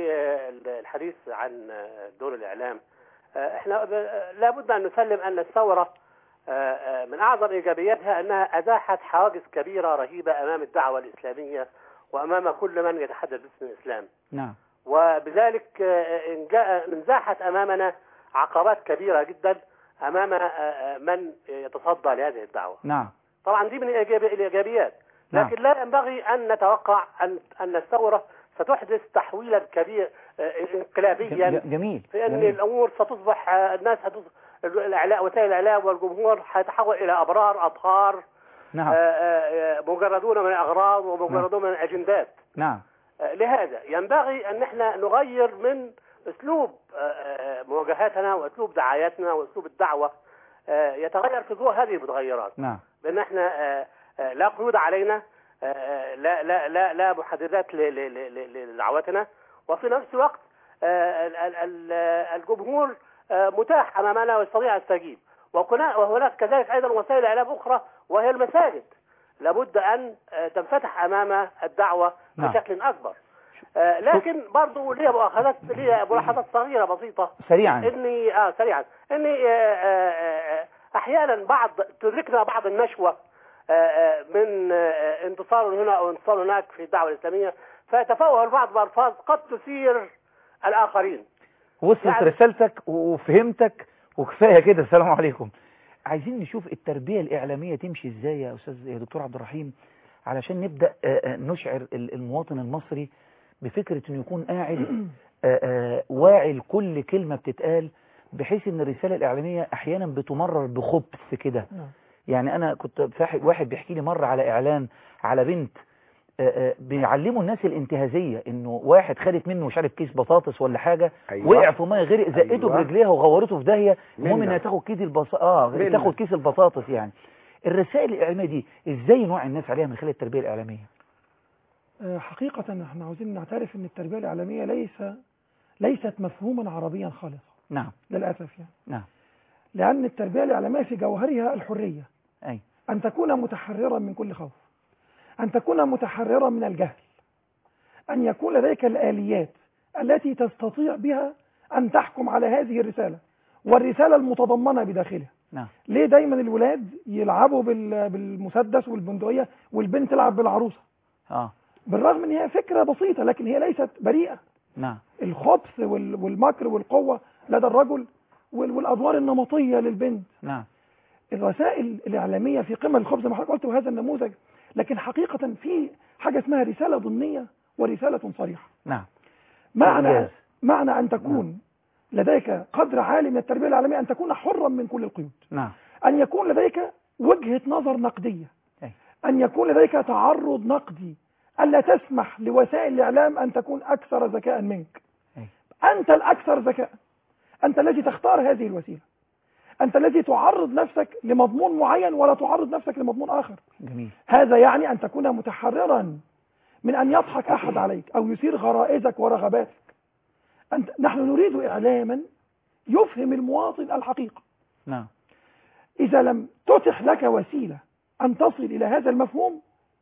للحديث عن آه، دور الإعلام آه، احنا ب- آه، لابد أن نسلم أن الثورة آه، آه، من أعظم إيجابياتها أنها أزاحت حواجز كبيرة رهيبة أمام الدعوة الإسلامية وأمام كل من يتحدث باسم الإسلام نعم وبذلك آه، إن جاء- انزاحت أمامنا عقبات كبيرة جدا أمام آه، آه، من يتصدى لهذه الدعوة نعم طبعا دي من الإيجابي- الايجابيات نعم. لكن لا ينبغي ان نتوقع ان ان الثوره ستحدث تحويلا كبير آه، انقلابيا ج- جميل في ان جميل. الامور ستصبح آه، الناس هتص... الاعلام وسائل الاعلام والجمهور هيتحول الى ابرار اطهار نعم آه، آه، آه، مجردون من الاغراض ومجردون من الاجندات نعم آه، لهذا ينبغي ان احنا نغير من اسلوب آه، آه، مواجهاتنا واسلوب دعاياتنا واسلوب الدعوه آه، يتغير في ضوء هذه المتغيرات نعم بان احنا آه، آه، لا قيود علينا آه، آه، لا لا لا لا محددات ل- ل- ل- ل- لدعوتنا وفي نفس الوقت آه، ال- ال- ال- الجمهور آه، متاح امامنا ويستطيع ان يستجيب وهنا- وهناك كذلك ايضا وسائل اعلام اخرى وهي المساجد لابد ان آه، تنفتح امام الدعوه نعم. بشكل اكبر آه، لكن برضه ليها مؤاخذات ليها ملاحظات صغيره بسيطه سريعا اني اه سريعا اني آه، آه، آه، احيانا بعض تدركنا بعض النشوه آه، آه، من آه، انتصار هنا او انتصار هناك في الدعوه الاسلاميه فيتفوه البعض بالفاظ قد تثير الاخرين وصلت يعني- رسالتك وفهمتك وكفايه كده السلام عليكم عايزين نشوف التربيه الاعلاميه تمشي ازاي يا استاذ يا دكتور عبد الرحيم علشان نبدا آه، آه، نشعر ال- المواطن المصري بفكره انه يكون قاعد آه، آه، واعي لكل كلمه بتتقال بحيث ان الرساله الاعلاميه احيانا بتمرر بخبث كده نعم. يعني انا كنت فاح- واحد بيحكي لي مره على اعلان على بنت آه، آه، بيعلموا الناس الانتهازيه انه واحد خدت منه مش عارف كيس بطاطس ولا حاجه أيوة. وقع في ميه غرق زقته أيوة. برجليها وغورته في داهيه المهم منة. انها تاخد كيس البص... اه منة. تاخد كيس البطاطس يعني الرسائل الاعلاميه دي ازاي نوعي الناس عليها من خلال التربيه الاعلاميه آه، حقيقة احنا عاوزين نعترف ان التربية الإعلامية ليس ليست مفهوما عربيا خالصا نعم للأسف يعني نعم لأن التربية الإعلامية في جوهرها الحرية اي أن تكون متحررا من كل خوف أن تكون متحررا من الجهل أن يكون لديك الآليات التي تستطيع بها أن تحكم على هذه الرسالة والرسالة المتضمنة بداخلها نعم ليه دايما الولاد يلعبوا بال- بالمسدس والبندقية والبنت تلعب بالعروسة اه بالرغم ان هي فكرة بسيطة لكن هي ليست بريئة نعم الخبث وال- والمكر والقوة لدى الرجل وال- والأدوار النمطية للبنت نعم الرسائل الإعلامية في قمة الخبز زي ما حضرتك قلت وهذا النموذج لكن حقيقة في حاجة اسمها رسالة ضمنية ورسالة صريحة نعم معنى إنجاز. معنى أن تكون لديك قدر عالي من التربية الإعلامية أن تكون حرا من كل القيود نعم أن يكون لديك وجهة نظر نقدية أي. أن يكون لديك تعرض نقدي ألا تسمح لوسائل الإعلام أن تكون أكثر ذكاء منك أي. أنت الأكثر ذكاء أنت الذي تختار هذه الوسيلة أنت الذي تعرض نفسك لمضمون معين ولا تعرض نفسك لمضمون آخر جميل هذا يعني أن تكون متحررا من أن يضحك أحد عليك أو يثير غرائزك ورغباتك أنت نحن نريد إعلاما يفهم المواطن الحقيقة نعم إذا لم تتح لك وسيلة أن تصل إلى هذا المفهوم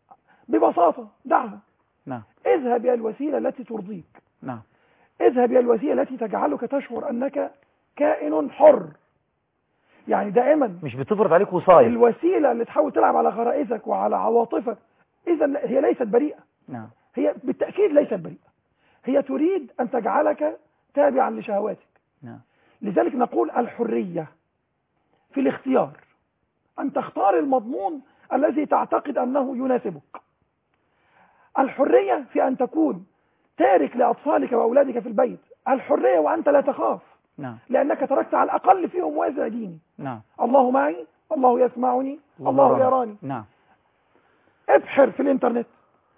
ببساطة دعها نعم اذهب إلى الوسيلة التي ترضيك نعم اذهب إلى الوسيلة التي تجعلك تشعر أنك كائن حر يعني دائما مش بتفرض عليك وصاية الوسيلة اللي تحاول تلعب على غرائزك وعلى عواطفك إذا هي ليست بريئة نعم هي بالتأكيد ليست بريئة هي تريد أن تجعلك تابعا لشهواتك نعم لذلك نقول الحرية في الاختيار أن تختار المضمون الذي تعتقد أنه يناسبك الحرية في أن تكون تارك لأطفالك وأولادك في البيت الحرية وأنت لا تخاف نعم لأنك تركت على الأقل فيهم وازع ديني نعم الله معي الله يسمعني الله يراني نعم ابحر في الانترنت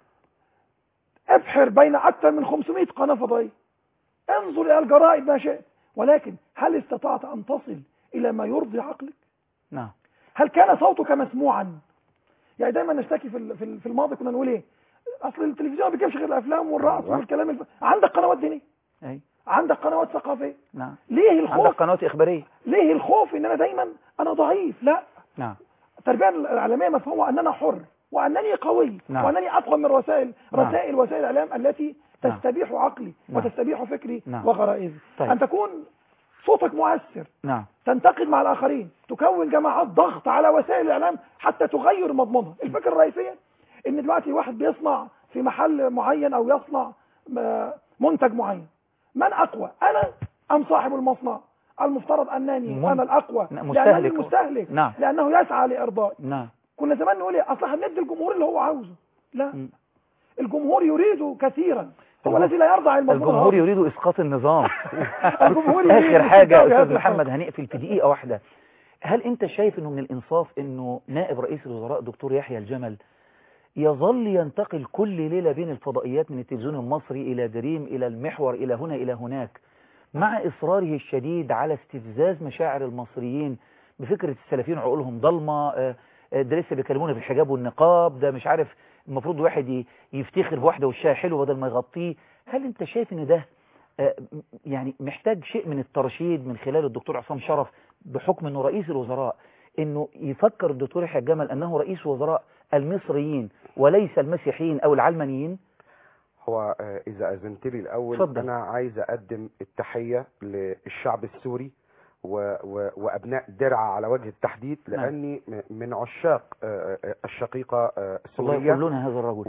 ابحر بين أكثر من 500 قناة فضائية انظر إلى الجرائد ما شئت ولكن هل استطعت أن تصل إلى ما يرضي عقلك نعم هل كان صوتك مسموعا يعني دايما نشتكي في ال- في ال- في الماضي كنا نقول ايه اصل التلفزيون ما بيجيبش غير الافلام والرقص أيوة. والكلام الف... عندك قنوات دينيه أي عندك قنوات ثقافيه نعم ليه عندك الخوف قنوات إخبارية ليه الخوف ان انا دايما انا ضعيف لا نعم التربيه العالميه مفهومه اننا حر وانني قوي نعم. وانني اقوى من رسائل نعم. رسائل وسائل الاعلام التي نعم. تستبيح عقلي نعم. وتستبيح فكري نعم. وغرائزي طيب. ان تكون صوتك مؤثر نعم تنتقد مع الآخرين تكون جماعات ضغط على وسائل الإعلام حتى تغير مضمونها الفكرة الرئيسية إن دلوقتي واحد بيصنع في محل معين أو يصنع م- منتج معين من أقوى أنا أم صاحب المصنع المفترض أنني من- أنا الأقوى نعم، لأنني مستهلك. المستهلك نعم. لأنه يسعى لإرضائي نعم كنا زمان نقول إيه أصل هندي الجمهور اللي هو عاوزه لا م. الجمهور يريد كثيرا هو الجمهور- الذي لا يرضى عن المضمون الجمهور الآخر. يريد إسقاط النظام الجمهور يريد آخر حاجة يا إسقاط أستاذ هذا محمد هنقفل في دقيقة واحدة هل أنت شايف أنه من الإنصاف أنه نائب رئيس الوزراء دكتور يحيى الجمل يظل ينتقل كل ليلة بين الفضائيات من التلفزيون المصري إلى دريم إلى المحور إلى هنا إلى هناك مع إصراره الشديد على استفزاز مشاعر المصريين بفكرة السلفيين عقولهم ضلمة آه، آه، ده لسه بيكلمونا في الحجاب والنقاب ده مش عارف المفروض واحد ي- يفتخر بواحدة وشها حلو بدل ما يغطيه هل أنت شايف أن ده آه، م- يعني محتاج شيء من الترشيد من خلال الدكتور عصام شرف بحكم أنه رئيس الوزراء أنه يفكر الدكتور يحيى الجمل أنه رئيس وزراء المصريين وليس المسيحيين أو العلمانيين هو آه، إذا أذنت لي الأول اتفضل. أنا عايز أقدم التحية للشعب السوري و و وأبناء درعا على وجه التحديد نعم. لأني م- من عشاق آه، آه، الشقيقة آه، الله سوريا يقول هذا الرجل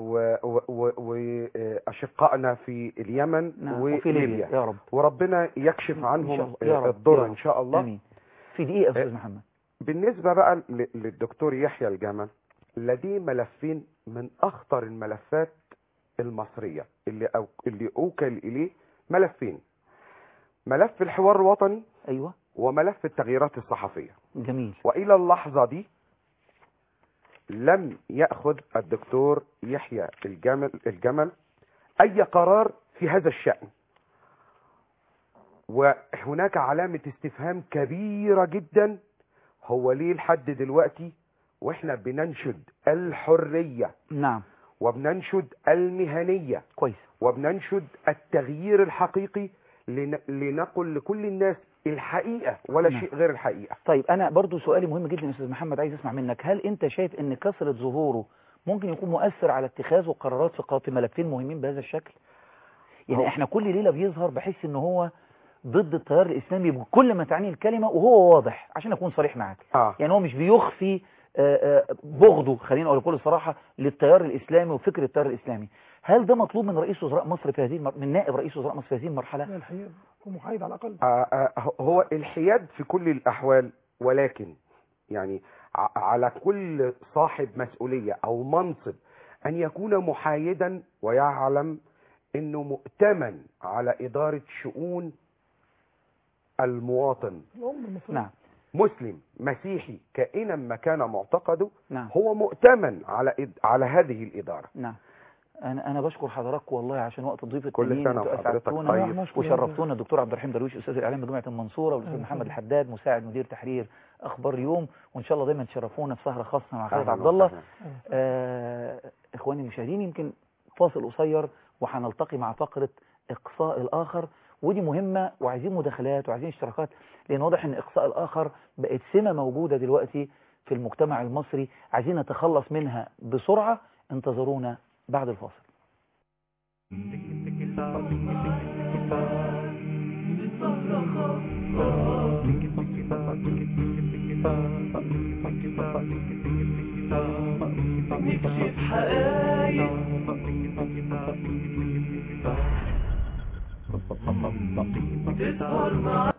وأشقائنا في اليمن نعم وفي ليبيا يا رب وربنا يكشف إن شاء عنهم الله. يا رب. يا الضر رب. إن شاء الله آمين في دقيقة يا أستاذ محمد بالنسبة بقى ل- للدكتور يحيى الجمل لديه ملفين من أخطر الملفات المصرية اللي, أو اللي أوكل إليه ملفين ملف الحوار الوطني أيوة وملف التغييرات الصحفية جميل وإلى اللحظة دي لم يأخذ الدكتور يحيى الجمل, الجمل أي قرار في هذا الشأن وهناك علامة استفهام كبيرة جدا هو ليه لحد دلوقتي واحنا بننشد الحرية نعم وبننشد المهنية كويس وبننشد التغيير الحقيقي لن- لنقل لكل الناس الحقيقة ولا نعم. شيء غير الحقيقة طيب أنا برضو سؤالي مهم جدا يا أستاذ محمد عايز أسمع منك هل أنت شايف أن كثرة ظهوره ممكن يكون مؤثر على اتخاذ قرارات في قاطع ملفين مهمين بهذا الشكل يعني هو- احنا كل ليلة بيظهر بحس ان هو ضد التيار الإسلامي بكل ما تعنيه الكلمة وهو واضح عشان أكون صريح معاك آه. يعني هو مش بيخفي آه، آه، بغضه خلينا أقول بكل الصراحة للتيار الإسلامي وفكر التيار الإسلامي هل ده مطلوب من رئيس وزراء مصر في هذه المر... من نائب رئيس وزراء مصر في هذه المرحلة لا الحقيقة يكون محايد على الأقل آه، آه، هو الحياد في كل الأحوال ولكن يعني ع- على كل صاحب مسؤولية أو منصب أن يكون محايدا ويعلم أنه مؤتمن على إدارة شؤون المواطن الأم المصرية نعم مسلم مسيحي كائنا ما كان معتقده نعم هو مؤتمن على إد- على هذه الإدارة نعم انا انا بشكر حضرتك والله عشان وقت ضيف كل التانيين سنة انتوا وحضرتك اسعدتونا طيب. نشكر وشرفتونا الدكتور عبد الرحيم درويش استاذ الاعلام بجامعه المنصوره والاستاذ أهلا محمد وسهلا. الحداد مساعد مدير تحرير اخبار اليوم وان شاء الله دايما تشرفونا في سهره خاصه مع خالد أهلاً عبد الله وسهلاً. آه اخواني المشاهدين يمكن فاصل قصير وهنلتقي مع فقره اقصاء الاخر ودي مهمه وعايزين مداخلات وعايزين اشتراكات لان واضح ان اقصاء الاخر بقت سمه موجوده دلوقتي في المجتمع المصري عايزين نتخلص منها بسرعه انتظرونا بعد الفاصل نكشف حقايق تسهر معانا